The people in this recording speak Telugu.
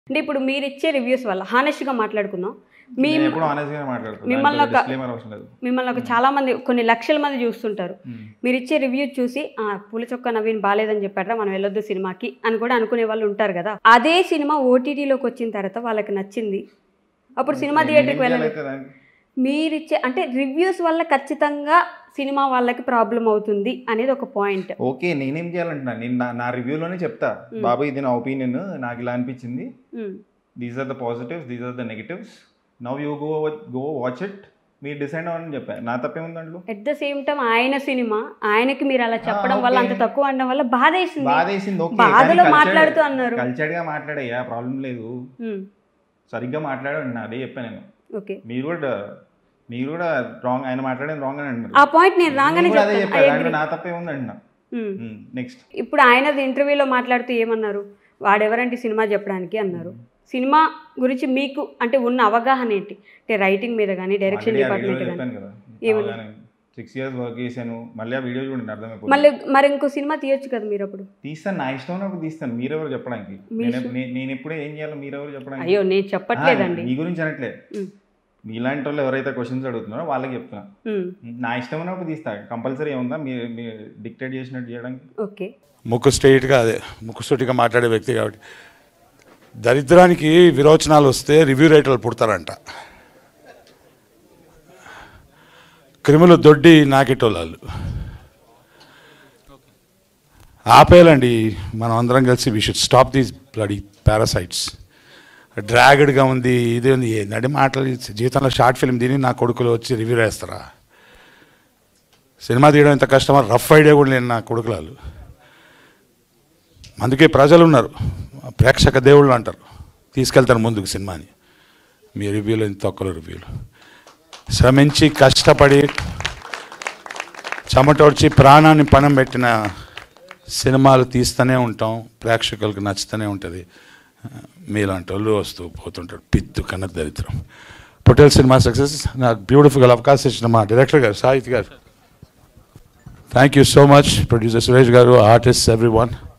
అంటే ఇప్పుడు మీరు ఇచ్చే రివ్యూస్ వల్ల హానెస్ట్గా మాట్లాడుకుందాం మీ నేను ఎప్పుడు ఆనెస్ట్ గా మాట్లాడుతాను మిమ్మల్ని ఒక- డిస్క్లైమర్ అవసరం లేదు మిమ్మల్ని ఒక చాలా మంది కొన్ని లక్షల మంది చూస్తుంటారు మ్మ్. మీరు ఇచ్చే రివ్యూ చూసి ఆ పూల చొక్క నవీన్ బాలేదని చెప్పారా మనం వెళ్ళొద్దు సినిమాకి అని కూడా అనుకునే వాళ్ళు ఉంటారు కదా అదే సినిమా ఓటీటీలోకి వచ్చిన తర్వాత వాళ్ళకి నచ్చింది అప్పుడు సినిమా నేను థియేటర్కి ఏం వెళ్ళండి చేయాలి దానికి? మీరిచ్చే అంటే రివ్యూస్ వల్ల ఖచ్చితంగా సినిమా వాళ్ళకి ప్రాబ్లం అవుతుంది అనేది ఒక పాయింట్ ఓకే నేనేం చేయాలంటున్నా నేను నా- నా రివ్యూలోనే చెప్తా బాబు ఇది నా ఒపీనియన్ నాకు ఇలా అనిపించింది these are the positives these are the negatives now you go go watch it మీరు డిసైడ్ అవ్వని చెప్పాను నా తప్పేముంది దాంట్లో ఎట్ ద సేమ్ టైం ఆయన సినిమా ఆయనకి మీరు అలా చెప్పడం వల్ల అంత తక్కువ అనడం వల్ల బాధ వేసింది బాధేసింది ఓకే బాధలో మాట్లాడుతూ అన్నారు కల్చర్డ్ గా మాట్లాడయ్యా ప్రాబ్లం లేదు మ్మ్. సరిగ్గా మాట్లాడాడు అదే చెప్పాను నేను ఓకే మీరు కూడా మీరు కూడా రాంగ్ ఆయన మాట్లాడేది రాంగ్ అని అంటున్నారు ఆ పాయింట్ నేను రాగానే నేను కూడా అదే చెప్తాను చెప్పాను I దాంట్లో agree. నా తప్పేముంది అంటున్నా మ్మ్. నెక్స్ట్ ఇప్పుడు ఆయన ఇంటర్వ్యూలో మాట్లాడుతూ ఏమన్నారు వాడెవరంటే సినిమా చెప్పడానికి అన్నారు సినిమా గురించి మీకు అంటే ఉన్న అవగాహన ఏంటి అంటే రైటింగ్ మీద కానీ డైరెక్షన్ డిపార్ట్మెంట్ కానీ చెప్పాను కదా ఏమని? సిక్స్ ఇయర్స్ వర్క్ చేశాను మళ్ళీ ఆ వీడియో చూడండి అర్థమైపోతుంది మళ్ళీ మరి ఇంకో సినిమా తీయొచ్చు కదా మీరు అప్పుడు తీస్తాను నా ఇష్టం ఉన్నప్పుడు తీస్తాను మీరెవరు చెప్పడానికి నేను నే- నేను ఎప్పుడే ఏం చేయాలో మీరెవరు చెప్పడానికి అయ్యో నేను చెప్పట్లేదండి ఆ, మీ గురించి అనట్లే మ్మ్. మీలాంటి వాళ్ళు ఎవరైతే క్వశ్చన్స్ అడుగుతున్నారో వాళ్ళకి చెప్తున్నా మ్మ్. నా ఇష్టం ఉన్నప్పుడు తీస్తా కంపల్సరీ ఏముందా మీరు మీరు డిక్టేట్ చేసినట్టు చేయడానికి ఓకే ముక్కు స్ట్రైట్గా అదే ముక్కు సూటిగా మాట్లాడే వ్యక్తి కాబట్టి దరిద్రానికి విరోచనాలు వస్తే రివ్యూ రైటర్లు పుడతారంట క్రిములు దొడ్డి నాకెటోళ్ళు ఆపేయాలండి మనం అందరం కలిసి we should stop these bloody parasites డ్రాగడ్గా ఉంది ఇది ఉంది ఏ నడి మాటలు జీవితంలో షార్ట్ ఫిల్మ్ తిని నా కొడుకులు వచ్చి రివ్యూ వేస్తారా సినిమా తీయడం ఎంత కష్టమో రఫ్ ఐడియా కూడా లేని నా కొడుకులాలు అందుకే ప్రజలు ఉన్నారు ప్రేక్షక దేవుళ్ళు అంటారు తీసుకెళ్తారు ముందుకు సినిమాని మీ రివ్యూలు ఇంత తక్కువ రివ్యూలు శ్రమించి కష్టపడి చెమటోడ్చి ప్రాణాన్ని పణం పెట్టిన సినిమాలు తీస్తూనే ఉంటాం ప్రేక్షకులకు నచ్చుతూనే ఉంటుంది మీలాంటి వాళ్ళు వస్తూ పోతుంటారు పిత్తు కన్న దరిద్రం పొటేల్ సినిమా సక్సెస్ నాకు బ్యూటిఫుల్ అవకాశం ఇచ్చిన మా director garu Sahith garu thank you so much producer Suresh garu artist every one